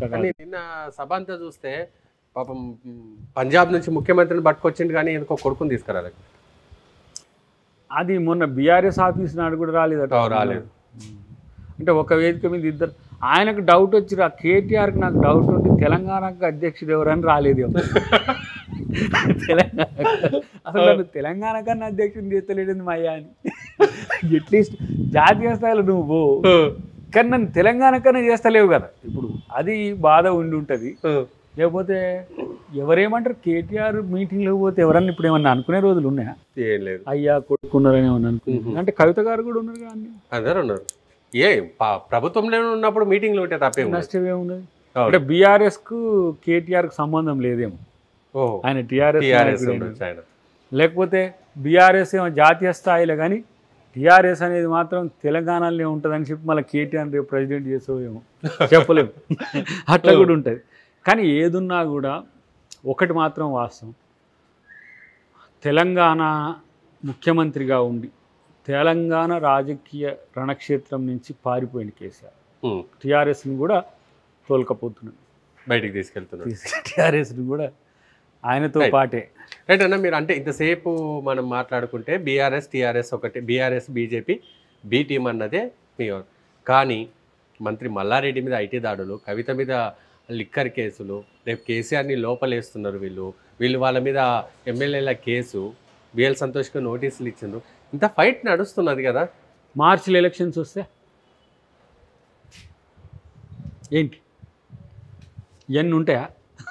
కాదు కానీ నిన్న సభ అంతా చూస్తే పాపం మ్, పంజాబ్ నుంచి ముఖ్యమంత్రిని పట్టుకొచ్చిండు కానీ ఎందుకో కొడుకుని తీసుకురాలి అది మొన్న బీఆర్ఎస్ ఆఫీస్ నాడు కూడా రాలేదట ఓ, రాలేదు. అంటే ఒక వేదిక మీద ఇద్దరు ఆయనకు డౌట్ వచ్చి ఆ కేటీఆర్కి నాకు డౌట్ ఉండి తెలంగాణకు అధ్యక్షుడు ఎవరని రాలేదు ఎవరు. తెలంగాణ అసలు నన్ను తెలంగాణ కన్నా అధ్యక్షుడిని చేస్తలేడు మా అయ్యా అని అట్లీస్ట్ జాతీయ స్థాయిలో నువ్వు పో. కానీ నన్ను తెలంగాణ కన్నా చేస్తలేవు కదా ఇప్పుడు అది బాధ ఉండి ఉంటుంది లేకపోతే ఎవరేమంటారు కేటీఆర్ మీటింగ్లో పోతే ఎవరన్నా ఇప్పుడు ఏమన్నా అనుకునే రోజులు ఉన్నాయా ఏం లేదు అయ్యా కొట్టుకున్నారని ఏమన్నా అనుకున్నారు అంటే కవిత గారు కూడా ఉన్నారు కదా అన్ని అందరూ ఉన్నారు ఏ ప- ప్రభుత్వంలో ఉన్నప్పుడు మీటింగ్లు ఉంటే తప్పేం లేదు. నష్టం ఏమున్నది అవును. అంటే బీఆర్ఎస్ కు కేటీఆర్ కు సంబంధం లేదేమో ఓ ఆయన టీఆర్ఎస్ టీఆర్ఎస్ ఉండొచ్చు ఆయన లేకపోతే బీఆర్ఎస్ ఏమో జాతీయ స్థాయిలో కానీ టీఆర్ఎస్ అనేది మాత్రం తెలంగాణలోనే ఉంటుందని చెప్పి మళ్ళీ కేటీఆర్ రేపు ప్రెసిడెంట్ చేసేవేమో చెప్పలేము అట్లా కూడా ఉంటుంది కానీ ఏదున్నా కూడా ఒకటి మాత్రం వాస్తవం తెలంగాణ ముఖ్యమంత్రిగా ఉండి తెలంగాణ రాజకీయ రణక్షేత్రం నుంచి పారిపోయిన కేసీఆర్ ఉమ్, టీఆర్ఎస్ని కూడా తోలుకపోతున్నాడు బయటికి తీసుకెళ్తున్నారు టీఆర్ఎస్ని కూడా ఆయనతో Right. పాటే రైట్ అన్న మీరు అంటే ఇంతసేపు మనం మాట్లాడుకుంటే బీఆర్ఎస్ టీఆర్ఎస్ ఒకటి బీఆర్ఎస్ బీజేపీ బీ టీం అన్నదే మీ కానీ మంత్రి మల్లారెడ్డి మీద ఐటీ దాడులు కవిత మీద లిక్కర్ కేసులు రేపు కేసీఆర్ని లోపలేస్తున్నారు వీళ్ళు వీళ్ళు వాళ్ళ మీద ఎమ్మెల్యేల కేసు బిఎల్ సంతోష్కి నోటీసులు ఇచ్చిండ్రు ఇంత ఫైట్ నడుస్తున్నది కదా మార్చిలో ఎలక్షన్స్ వస్తే ఏంటి ఇవన్నీ ఉంటాయా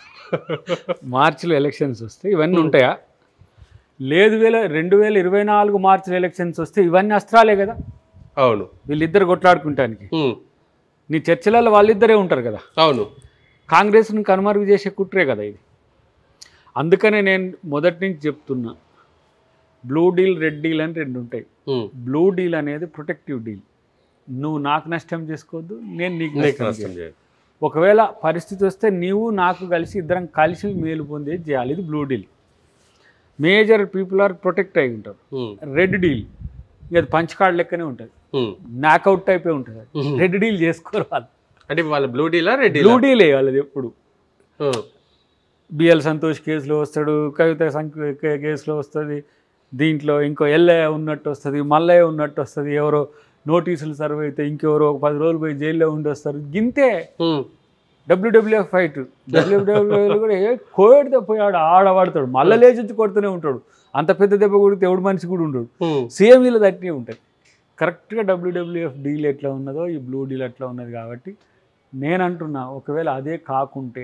మార్చిలో ఎలక్షన్స్ వస్తే ఇవన్నీ ఉంటాయా లేదు వేల రెండు వేల ఇరవై నాలుగు మార్చిలో ఎలక్షన్స్ వస్తే ఇవన్నీ అస్త్రాలే కదా అవును వీళ్ళిద్దరు కొట్లాడుకుంటానికి ఉమ్, నీ చర్చలలో వాళ్ళిద్దరే ఉంటారు కదా అవును కాంగ్రెస్ని కనుమరుగు చేసే కుట్రే కదా ఇది అందుకనే నేను మొదటి నుంచి చెప్తున్నా బ్లూ డీల్ రెడ్ డీల్ అని రెండు ఉంటాయి ఉమ్, బ్లూ డీల్ అనేది ప్రొటెక్టివ్ డీల్ నువ్వు నాకు నష్టం చేసుకోవద్దు నేను నీకు నీకు నష్టం నష్టం చేయను. చేయదు ఒకవేళ పరిస్థితి వస్తే నీవు నాకు కలిసి ఇద్దరం కలిసి మేలు పొందేది చేయాలి ఇది blue deal major people are protect అయి ఉంటారు ఉమ్, రెడ్ డీల్ ఇక అది పంచ్ కార్డ్ లెక్కనే ఉంటుంది ఉమ్, నాకౌట్ టైపే ఉంటుంది అది. ఉమ్. రెడ్ డీల్ చేసుకోరు వాళ్ళు అంటే వాళ్ళ బ్లూ డీలా రెడ్ బ్లూ డీలా డీలే వాళ్ళది ఎప్పుడు ఉమ్, బిఎల్ సంతోష్ కేసులో వస్తాడు కవిత సంక- కే- కేసులో వస్తుంది దీంట్లో ఇంకో ఎల్ఏ ఉన్నట్టు వస్తుంది మల్లయ్య ఉన్నట్టు వస్తుంది ఎవరో నోటీసులు సర్వ్ అయితే ఇంకెవరో ఒక పది రోజులు పోయి జైల్లో ఉండి వస్తారు గింతే ఉమ్, డబ్ల్యూడబ్ల్యూఎఫ్ ఫైట్ డబ్ల్యూడబ్ల్యూఎఫ్ కూడా ఏ కోడితే పోయాడు ఆడవాడతాడు మళ్ళీ లేచి వచ్చి కొడుతూనే ఉంటాడు అంత పెద్ద దెబ్బ కొడితే ఎవడు మనిషి కూడా ఉండడు ఉమ్, సేమ్ వీళ్ళు దట్టే ఉంటుంది కరెక్ట్గా డబ్ల్యూడబ్ల్యూఎఫ్ డీల్ ఎట్లా ఉన్నదో ఈ బ్లూ డీల్ ఎట్లా ఉన్నది కాబట్టి నేను అంటున్నా ఒకవేళ అదే కాకుంటే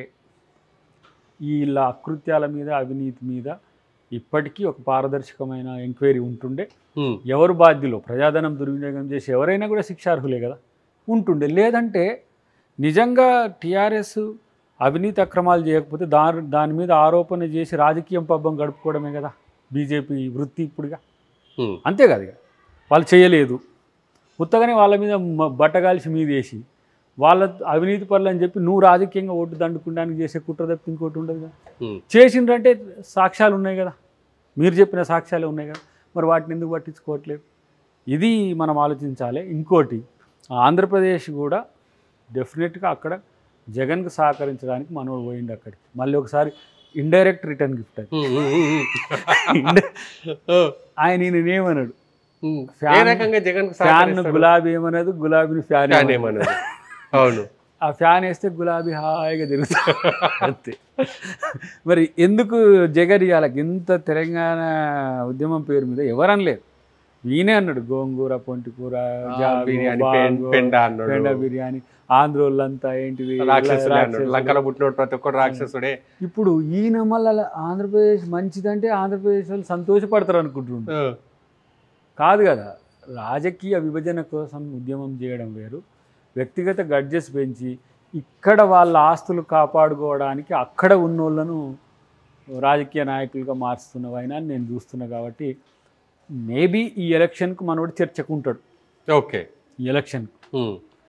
వీళ్ళ అకృత్యాల మీద అవినీతి మీద ఇప్పటికీ ఒక పారదర్శకమైన ఎంక్వైరీ ఉంటుండే ఉమ్, ఎవరు బాధ్యులు ప్రజాధనం దుర్వినియోగం చేసి ఎవరైనా కూడా శిక్షార్హులే కదా ఉంటుండే లేదంటే నిజంగా టీఆర్ఎస్ అవినీతి అక్రమాలు చేయకపోతే దాని దాని మీద ఆరోపణ చేసి రాజకీయం పబ్బం గడుపుకోవడమే కదా బీజేపీ వృత్తి ఇప్పుడుగా ఉమ్, అంతే కదా ఇక. వాళ్ళు చేయలేదు ఉత్తగానే వాళ్ళ మీద మ- బట్టగాల్చి మీద వేసి వాళ్ళ అవినీతి పనులు అని చెప్పి నువ్వు రాజకీయంగా ఓటు దండుకోవడానికి చేసే కుట్ర తప్ప ఇంకోటి ఉండదు కదా ఉమ్. చేసిండ్రంటే సాక్ష్యాలు ఉన్నాయి కదా మీరు చెప్పిన సాక్ష్యాలే ఉన్నాయి కదా మరి వాటిని ఎందుకు పట్టించుకోవట్లేదు ఇది మనం ఆలోచించాలి ఇంకోటి ఆంధ్రప్రదేశ్ కూడా డెఫినెట్గా అక్కడ జగన్కు సహకరించడానికి మనోడు పోయిండు అక్కడికి మళ్ళీ ఒకసారి ఇండైరెక్ట్ రిటర్న్ గిఫ్ట్ అది ఉమ్, ఉమ్, ఉమ్, ఉమ్. ఇండ- ఓ, ఆయన ఈయనేమన్నాడు ఉమ్. ఏ ఫ్యాన్- రకంగా జగన్ ఫ్యాన్ గులాబీ ఏమన్నది గులాబీని ఫ్యాన్ ఏమన్నది. ఏమన్నది అవును ఆ ఫ్యాన్ వేస్తే గులాబీ హాయిగా తిరుగుతుంది అంతే మరి ఎందుకు జగన్ ఇవాళ ఇంత తెలంగాణ ఉద్యమం పేరు మీద ఎవరనలేదు ఈయనే అన్నాడు గోంగూర పొంటికూర జాగు, బిర్యానీ బాగు, పెన్- పెండ అన్నాడు పెండ బిర్యానీ ఆంధ్రోళ్ళంతా ఏంటిది రాక్షసుడే అన్నాడు రాక్షసులు. లంకలో పుట్టినోడు ప్రతి ఒక్కడు రాక్షసుడే ఇప్పుడు ఈయన మళ్ళీ ఆంధ్రప్రదేశ్ మంచిదంటే ఆంధ్రప్రదేశ్ వాళ్ళు సంతోషపడతారు అనుకుంటున్నాడు ఆ, కాదు కదా రాజకీయ విభజన కోసం ఉద్యమం చేయడం వేరు వ్యక్తిగత గడ్జెస్ పెంచి ఇక్కడ వాళ్ళ ఆస్తులు కాపాడుకోవడానికి అక్కడ ఉన్నోళ్ళను రాజకీయ నాయకులుగా మార్చుతున్నవైనా నేను చూస్తున్నా కాబట్టి మేబీ ఈ ఎలక్షన్కు మనోడు చర్చకుంటాడు ఓకే ఈ ఎలక్షన్కు ఉమ్,